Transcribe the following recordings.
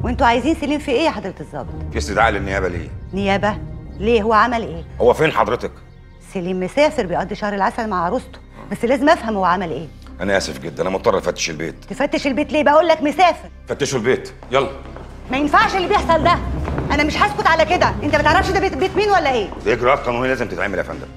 وانتوا عايزين سليم في ايه يا حضره الظابط في استدعاء للنيابه ليه نيابه ليه هو عمل ايه هو فين حضرتك سليم مسافر بيقضي شهر العسل مع عروسته بس لازم افهم هو عمل ايه انا اسف جدا انا مضطر افتش البيت تفتش البيت ليه بقول لك مسافر فتشوا البيت يلا ما ينفعش اللي بيحصل ده انا مش هسكت على كده انت ما تعرفش ده بيت, بيت مين ولا ايه دي اجراءات قانونيه لازم تتعمل يا فندم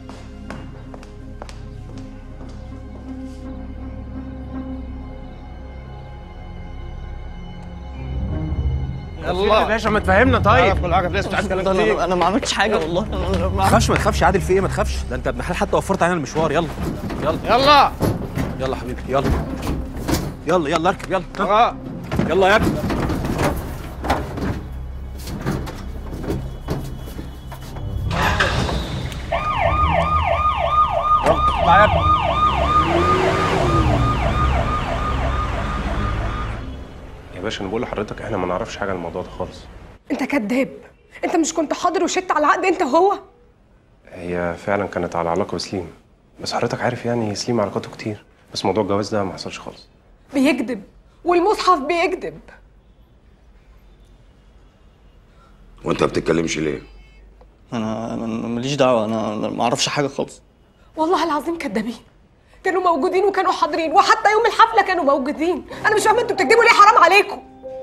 يلا يا باشا ما تفهمنا طيب كل حاجه في مش عايز اتكلم انا كتير انا ما عملتش حاجه والله أنا- أنا ما ما- تخافش ما تخافش عادل في ايه ما تخافش ده انت ابن حلال حتى وفرت علينا المشوار يلا يلا يلا يلا حبيبي يلا يلا يلا اركب يلا ها. اه يلا يا ابني يلا اطلع يا ابني يا باشا انا بقول لحضرتك احنا ما نعرفش حاجه عن الموضوع ده خالص انت كذاب انت مش كنت حاضر وشدت على العقد انت وهو هي فعلا كانت على علاقه بسليم بس حضرتك عارف يعني سليم علاقاته كتير بس موضوع الجواز ده ما حصلش خالص بيكذب والمصحف بيكذب وانت ما بتتكلمش ليه انا انا ماليش دعوه انا أنا ما اعرفش حاجه خالص والله العظيم كذابين كانوا موجودين وكانوا حاضرين وحتى يوم الحفله كانوا موجودين انا مش فاهمه انتوا بتكذبوا ليه حرام عليكم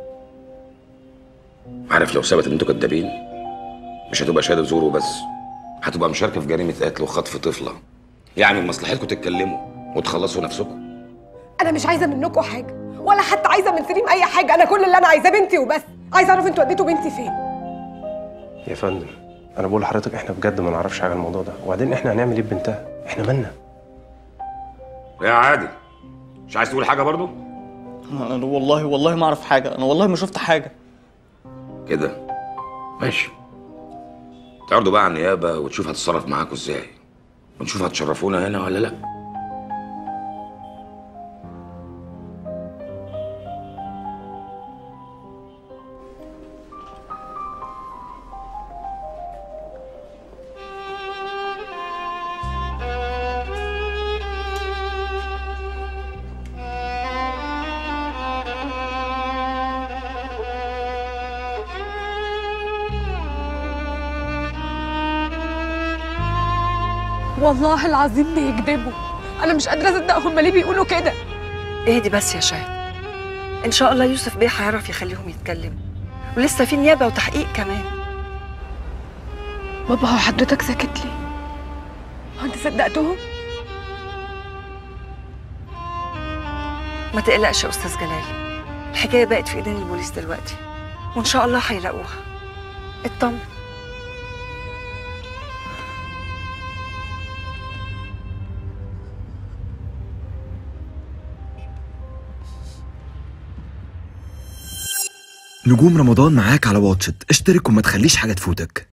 عارف لو ثبت ان انتوا كدابين مش هتبقى شهاده زور وبس هتبقى مشاركه في جريمه قتل وخطف طفله يعني من مصلحتكم تتكلموا وتخلصوا نفسكم انا مش عايزه منكم حاجه ولا حتى عايزه من سليم اي حاجه انا كل اللي انا عايزاه بنتي وبس عايزه اعرف انتوا وديتوا بنتي فين يا فندم انا بقول لحضرتك احنا بجد ما نعرفش حاجه عن الموضوع ده وبعدين احنا هنعمل ايه ببنتها احنا مالنا يا عادل مش عايز تقول حاجه برضو انا أنا والله والله ما اعرف حاجه انا والله ما شفت حاجه كده ماشي تعرضوا بقى على النيابه وتشوف هتتصرف معاكم ازاي ونشوف هتشرفونا هنا ولا لا والله العظيم بيكذبوا انا مش قادره اصدق هم ليه بيقولوا كده اهدي بس يا شاهد ان شاء الله يوسف بيه هيعرف يخليهم يتكلموا ولسه في نيابه وتحقيق كمان بابا هو حضرتك ساكت ليه هو انت صدقتهم ما تقلقش يا استاذ جلال الحكايه بقت في ايدين البوليس دلوقتي وان شاء الله هيلاقوها اطمن نجوم رمضان معاك على واتشت اشترك وما تخليش حاجة تفوتك